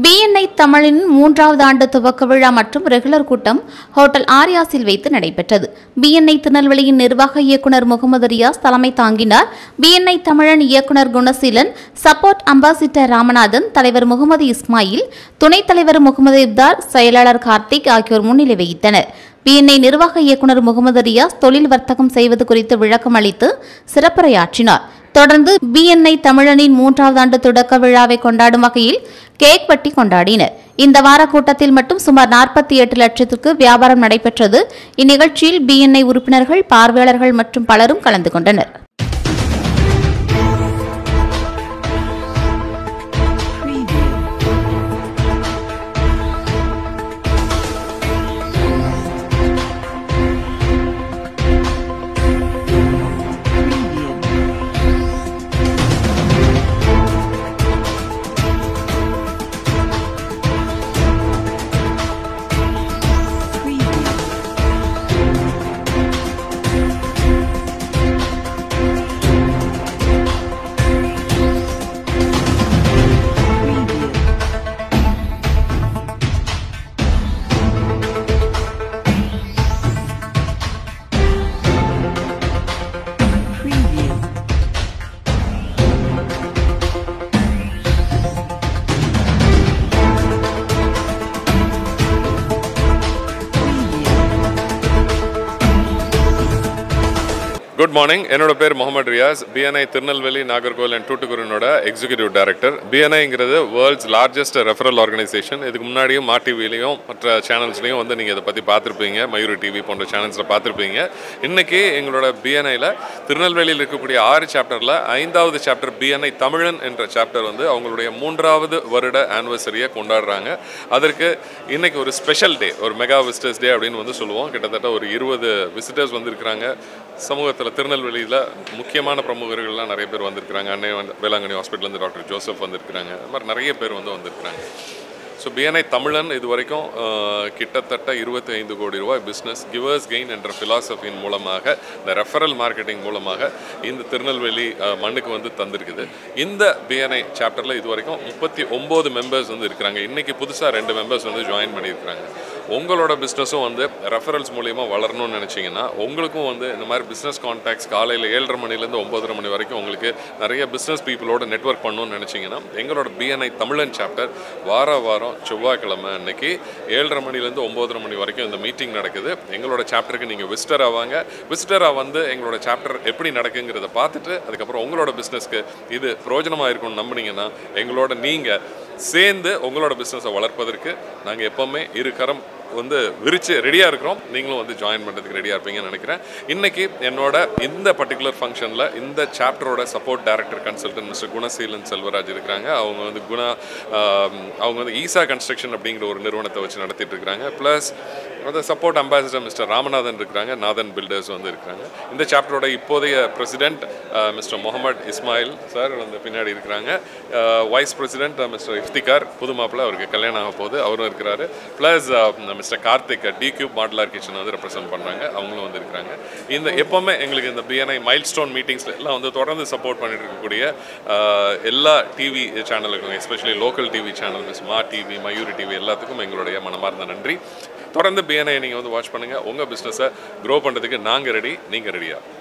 BNI தமிழின் மூன்றாவது ஆண்டு துவக்க விழா மற்றும் ரெகுலர் கூட்டம் ஹோட்டல் ஆரியாஸில் வைத்து நடைபெற்றது பிஎன்ஐ திருநெல்வேலியின் நிர்வாக இயக்குநர் முகமது ரியாஸ் தலைமை தாங்கினார் பிஎன்ஐ தமிழன் இயக்குநர் குணசீலன் சப்போர்ட் அம்பாசிடர் ராமநாதன் தலைவர் முகமது இஸ்மாயில் துணைத் தலைவர் முகமது இப்தார் செயலாளர் கார்த்திக் ஆகியோர் முன்னிலை வகித்தனர் பிஎன்ஐ நிர்வாக இயக்குநர் முகமது ரியாஸ் தொழில் வர்த்தகம் செய்வது குறித்து விளக்கம் அளித்து சிறப்புரையாற்றினார் தொடர்ந்து பிஎன்ஐ தமிழனின் மூன்றாவது ஆண்டு தொடக்க விழாவை கொண்டாடும் வகையில் கேக் வெட்டி கொண்டாடினர் இந்த வார கூட்டத்தில் மட்டும் சுமார் நாற்பத்தி எட்டு லட்சத்திற்கு வியாபாரம் நடைபெற்றது இந்நிகழ்ச்சியில் பிஎன்ஐ உறுப்பினர்கள் பார்வையாளர்கள் மற்றும் பலரும் கலந்து கொண்டனர் Preview. Preview. Preview. Preview. Preview. Preview. Good morning என்னோட பேர் முகமது ரியாஸ் பிஎன்ஐ திருநெல்வேலி நாகர்கோவில் அண்ட் டூட்டுக்குருனோட எக்ஸிக்யூட்டிவ் டைரக்டர் பிஎன்ஐங்கிறது வேர்ல்ட்ஸ் லார்ஜஸ்ட் ரெஃபரல் ஆர்கனைசேஷன் இதுக்கு முன்னாடியும் மா டிவிலையும் மற்ற சேனல்ஸ்லையும் வந்து நீங்கள் இதை பற்றி பார்த்துருப்பீங்க மயூரி டிவி போன்ற சேனல்ஸில் பார்த்துருப்பீங்க இன்றைக்கி எங்களோட பிஎன்ஐயில் திருநெல்வேலியில் இருக்கக்கூடிய ஆறு சாப்டரில் ஐந்தாவது சாப்டர் பிஎன்ஐ தமிழன் என்ற சாப்டர் வந்து அவங்களுடைய மூன்றாவது வருட ஆனிவர்சரியை கொண்டாடுறாங்க அதற்கு இன்னைக்கு ஒரு ஸ்பெஷல் டே ஒரு மெகா விசிட்டர்ஸ் டே அப்படின்னு வந்து சொல்லுவோம் கிட்டத்தட்ட ஒரு இருபது விசிட்டர்ஸ் வந்திருக்கிறாங்க சமூகத்தில் திருநெல்வேலியில் முக்கியமான பிரமுகர்கள்லாம் நிறைய பேர் வந்திருக்கிறாங்க அன்னை வந்து வேளாங்கண்ணி ஹாஸ்பிட்டல்லேருந்து டாக்டர் ஜோசப் வந்திருக்கிறாங்க அது மாதிரி நிறைய பேர் வந்து வந்திருக்கிறாங்க ஸோ பிஎன்ஐ தமிழன் இது வரைக்கும் அஹ், கிட்டத்தட்ட இருபத்தி ஐந்து கோடி ரூபாய் பிஸ்னஸ் கிவர்ஸ் கெயின் என்ற ஃபிலாசபியின் மூலமாக இந்த ரெஃபரல் மார்க்கெட்டிங் மூலமாக இந்த திருநெல்வேலி அஹ், மண்ணுக்கு வந்து தந்திருக்குது இந்த பிஎன்ஐ சாப்டரில் இது வரைக்கும் முப்பத்தி ஒம்பது மெம்பர்ஸ் வந்து இருக்கிறாங்க இன்றைக்கி புதுசாக ரெண்டு மெம்பர்ஸ் வந்து ஜாயின் பண்ணியிருக்கிறாங்க உங்களோட பிஸ்னஸும் வந்து ரெஃபரல்ஸ் மூலிமா வளரணும்னு நினச்சிங்கன்னா உங்களுக்கும் வந்து இந்த மாதிரி பிஸ்னஸ் கான்டாக்ட்ஸ் காலையில் ஏழரை மணிலேருந்து ஒம்பதரை மணி வரைக்கும் உங்களுக்கு நிறைய பிஸ்னஸ் பீப்புளோட நெட்வொர்க் பண்ணணும்னு நினச்சிங்கன்னா எங்களோட பிஎன்ஐ தமிழன் சாப்டர் வார வாரம் செவ்வாய்க்கிழமை அன்னைக்கு ஏழரை மணிலேருந்து ஒம்பதரை மணி வரைக்கும் இந்த மீட்டிங் நடக்குது எங்களோட சாப்டருக்கு நீங்கள் விசிட்டர் ஆவாங்க விசிட்டராக வந்து எங்களோட சாப்டர் எப்படி நடக்குங்கிறத பார்த்துட்டு அதுக்கப்புறம் உங்களோட பிஸ்னஸ்க்கு இது பிரயோஜனமாக இருக்கும்னு நம்புனீங்கன்னா எங்களோட நீங்கள் சேர்ந்து உங்களோட பிஸ்னஸை வளர்ப்பதற்கு நாங்கள் எப்போவுமே இரு கரம் வந்து விரிச்சு ரெடியாக இருக்கிறோம் நீங்களும் வந்து ஜாயின் பண்ணுறதுக்கு ரெடியாக இருப்பீங்கன்னு நினைக்கிறேன் இன்னைக்கு என்னோட இந்த பர்டிகுலர் ஃபங்க்ஷனில் இந்த சாப்டரோட support director consultant mister Gunaseelan Selvaraj இருக்கிறாங்க அவங்க வந்து குணா ஆம், அவங்க வந்து ஈசா கன்ஸ்ட்ரக்ஷன் அப்படிங்கிற ஒரு நிறுவனத்தை வச்சு நடத்திட்டு இருக்கிறாங்க ப்ளஸ் அந்த சப்போர்ட் அம்பாசிடர் மிஸ்டர் ராமநாதன் இருக்கிறாங்க நாதன் பில்டர்ஸ் வந்து இருக்கிறாங்க இந்த சாப்டரோட இப்போதைய president mister Mohammed Ismail sir வந்து பின்னாடி இருக்கிறாங்க வைஸ் பிரசிடென்ட் மிஸ்டர் இஃப்திகார் புது மாப்பிள்ளை அவருக்கு கல்யாணம் ஆக போகுது அவரும் இருக்கிறாரு plus mister Karthik D cube modular kitchen வந்து ரெப்ரசென்ட் பண்ணுறாங்க அவங்களும் வந்து இருக்கிறாங்க இந்த எப்போவுமே எங்களுக்கு இந்த பிஎன்ஐ மைல் ஸ்டோன் மீட்டிங்ஸில் எல்லாம் வந்து தொடர்ந்து சப்போர்ட் பண்ணிட்டு இருக்கக்கூடிய அஹ், எல்லா டிவி சேனலுக்கும் எஸ்பெஷலி லோக்கல் டிவி சேனல் மிஸ் மா டிவி மயூரி டிவி எல்லாத்துக்கும் எங்களுடைய மனமார்ந்த நன்றி தொடர்ந்து பிஎன்ஐ நீங்கள் வந்து வாட்ச் பண்ணுங்கள் உங்கள் பிஸ்னஸை க்ரோ பண்ணுறதுக்கு நாங்கள் ரெடி நீங்கள் ரெடியா